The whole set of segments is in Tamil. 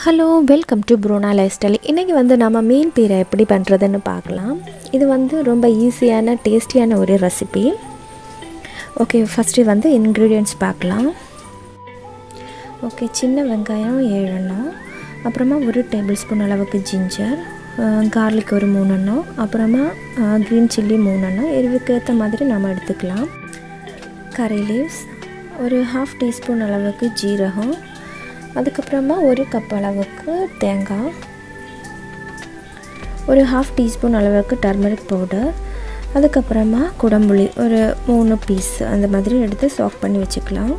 ஹலோ வெல்கம் டு ப்ரோனா லைஃப் ஸ்டைல் இன்றைக்கி வந்து நம்ம மீன் பீரை எப்படி பண்ணுறதுன்னு பார்க்கலாம் இது வந்து ரொம்ப ஈஸியான டேஸ்டியான ஒரு ரெசிபி ஓகே ஃபஸ்ட்டு வந்து இன்க்ரீடியன்ட்ஸ் பார்க்கலாம் ஓகே சின்ன வெங்காயம் ஏழெண்ணம் அப்புறமா ஒரு டேபிள் ஸ்பூன் அளவுக்கு ஜிஞ்சர் கார்லிக் ஒரு மூணெண்ணம் அப்புறமா க்ரீன் சில்லி மூணெண்ணம் எருவுக்கு ஏற்ற மாதிரி நம்ம எடுத்துக்கலாம் கரை லீவ்ஸ் ஒரு ஹாஃப் டீஸ்பூன் அளவுக்கு ஜீரகம் அதுக்கப்புறமா ஒரு கப் அளவுக்கு தேங்காய் ஒரு ஹாஃப் டீஸ்பூன் அளவுக்கு டர்மரிக் பவுடர் அதுக்கப்புறமா குடம்புளி ஒரு மூணு பீஸ் அந்த மாதிரி எடுத்து சாக் பண்ணி வச்சுக்கலாம்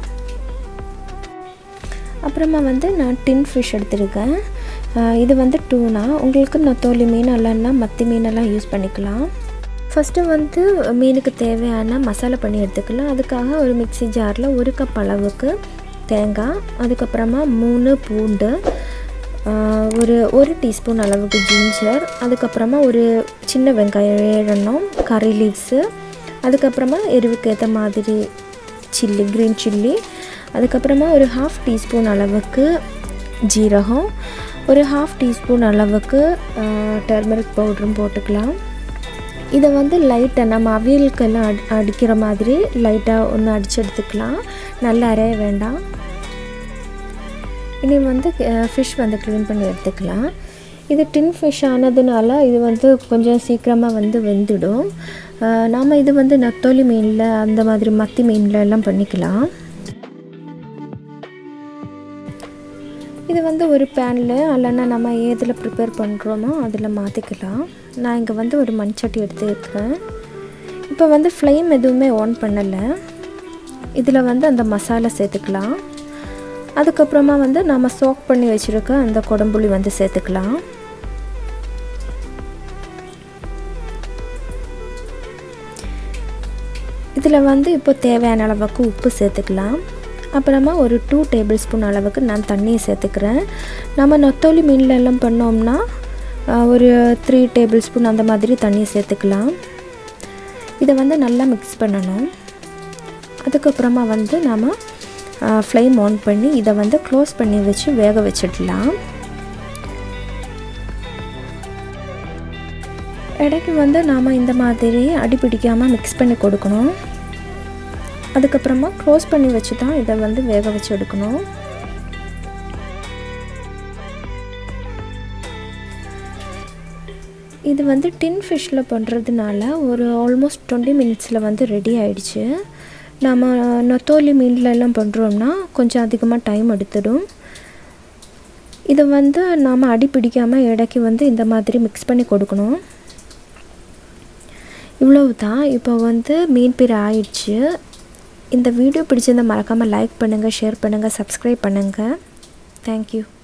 அப்புறமா வந்து நான் டின் ஃபிஷ் எடுத்திருக்கேன் இது வந்து டூனா உங்களுக்கு நத்தோலி மீன் இல்லைன்னா மத்தி மீனெல்லாம் யூஸ் பண்ணிக்கலாம் ஃபஸ்ட்டு வந்து மீனுக்கு தேவையான மசாலா பண்ணி எடுத்துக்கலாம் அதுக்காக ஒரு மிக்சி ஜாரில் ஒரு கப் அளவுக்கு தேங்காய் அதுக்கப்புறமா மூணு பூண்டு ஒரு ஒரு டீஸ்பூன் அளவுக்கு ஜிஞ்சர் அதுக்கப்புறமா ஒரு சின்ன வெங்காயம் ஏழெண்ணம் கறி லீவ்ஸு அதுக்கப்புறமா எருவுக்கு ஏற்ற மாதிரி சில்லி க்ரீன் சில்லி அதுக்கப்புறமா ஒரு ஹாஃப் டீஸ்பூன் அளவுக்கு ஜீரகம் ஒரு ஹாஃப் டீஸ்பூன் அளவுக்கு டர்மரிக் பவுடரும் போட்டுக்கலாம் இதை வந்து லைட்டாக நம்ம அவியலுக்கெல்லாம் அடி அடிக்கிற மாதிரி லைட்டாக ஒன்று அடித்து எடுத்துக்கலாம் நல்லா அரைய வேண்டாம் இனி வந்து ஃபிஷ் வந்து க்ளீன் பண்ணி எடுத்துக்கலாம் இது டின் ஃபிஷ் ஆனதுனால இது வந்து கொஞ்சம் சீக்கிரமாக வந்து வெந்துடும் நாம் இது வந்து நத்தோலி மீனில் அந்த மாதிரி மத்தி மீனில் எல்லாம் பண்ணிக்கலாம் இது வந்து ஒரு பேனில் இல்லைன்னா நம்ம ஏதில் ப்ரிப்பேர் பண்ணுறோமோ அதில் மாற்றிக்கலாம் நான் இங்கே வந்து ஒரு மண்சட்டி எடுத்துருக்கிறேன் இப்போ வந்து ஃப்ளேம் எதுவுமே ஆன் பண்ணலை இதில் வந்து அந்த மசாலா சேர்த்துக்கலாம் அதுக்கப்புறமா வந்து நம்ம சோக் பண்ணி வச்சுருக்க அந்த குடம்புளி வந்து சேர்த்துக்கலாம் இதில் வந்து இப்போ தேவையான அளவுக்கு உப்பு சேர்த்துக்கலாம் அப்புறமா ஒரு டூ டேபிள் ஸ்பூன் அளவுக்கு நான் தண்ணியை சேர்த்துக்கிறேன் நம்ம நொத்தோலி மீனில் எல்லாம் பண்ணோம்னா ஒரு த்ரீ டேபிள் ஸ்பூன் அந்த மாதிரி தண்ணி சேர்த்துக்கலாம் இதை வந்து நல்லா மிக்ஸ் பண்ணணும் அதுக்கப்புறமா வந்து நாம் ஃப்ளேம் ஆன் பண்ணி இதை வந்து க்ளோஸ் பண்ணி வச்சு வேக வச்சிடலாம் இடைக்கு வந்து நாம் இந்த மாதிரி அடி பிடிக்காமல் மிக்ஸ் பண்ணி கொடுக்கணும் அதுக்கப்புறமா க்ளோஸ் பண்ணி வச்சு தான் இதை வந்து வேக வச்சு எடுக்கணும் இது வந்து டின் ஃபிஷ்ஷில் பண்ணுறதுனால ஒரு ஆல்மோஸ்ட் டுவெண்ட்டி மினிட்ஸில் வந்து ரெடி ஆயிடுச்சு நம்ம நொத்தோலி மீன்லலாம் பண்ணுறோம்னா கொஞ்சம் அதிகமாக டைம் எடுத்துடும் இதை வந்து நாம் அடி பிடிக்காமல் இடைக்கு வந்து இந்த மாதிரி மிக்ஸ் பண்ணி கொடுக்கணும் இவ்வளவு தான் இப்போ வந்து மீன் பீரை ஆயிடுச்சு இந்த வீடியோ பிடிச்சிருந்தால் மறக்காமல் லைக் பண்ணுங்கள் ஷேர் பண்ணுங்கள் சப்ஸ்கிரைப் பண்ணுங்கள் தேங்க்யூ